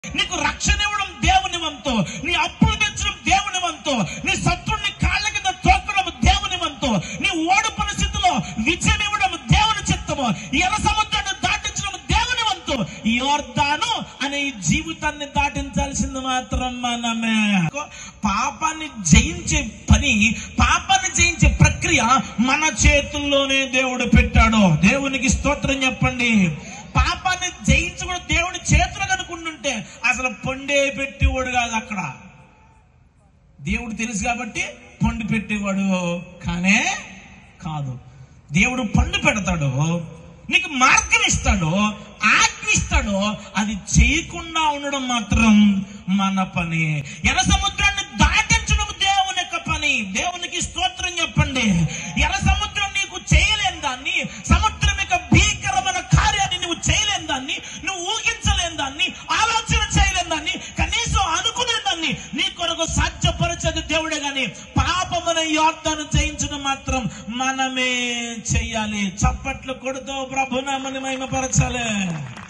నీకు రక్షణ ఇవ్వడం దేవుని వంతు నీ అప్పులు తెచ్చడం దేవుని వంతు నీ శత్రుని కాళ్ళ కింద తోకడం దేవుని వంతు నీ ఓడిపోయిన స్థితిలో విజయం ఇవ్వడం దేవుని చిత్తము ఎర్ర సముద్రాన్ని దాటించడం దేవుని వంతు యోర్దాను అనే ఈ జీవితాన్ని దాటించాల్సింది మాత్రం మనమే పాపాన్ని జయించే పని పాపాన్ని జయించే ప్రక్రియ మన చేతుల్లోనే దేవుడు పెట్టాడు దేవునికి స్తోత్రం చెప్పండి పాపాన్ని జయించి కూడా దేవుడి చేతులు కనుకుంటుంటే అసలు పండే పెట్టేవాడు కాదు అక్కడ దేవుడు తెలుసు కాబట్టి పండు పెట్టేవాడు కానే కాదు దేవుడు పండు పెడతాడు నీకు మార్గం ఇస్తాడు ఆజ్ఞ ఇస్తాడు అది చేయకుండా ఉండడం మాత్రం మన పని ఎర్ర సముద్రాన్ని దాటించడం దేవుని యొక్క పని దేవునికి స్తోత్రం చెప్పండి ఎర్ర సముద్రం నీకు చేయలేని దాన్ని సముద్రం యొక్క భీకరమైన కార్యాన్ని నువ్వు చేయలేని దాన్ని నువ్వు ఊహించలేని దాన్ని ఆలోచన చేయలేని దాన్ని కనీసం అనుకునే దాన్ని నీ కొరకు సాధ్యపరచదు దేవుడే గాని పాపమున యోర్ధను జయించడం మాత్రం మనమే చెయ్యాలి చప్పట్లు కొడుతూ ప్రభునామని మహిమపరచాలి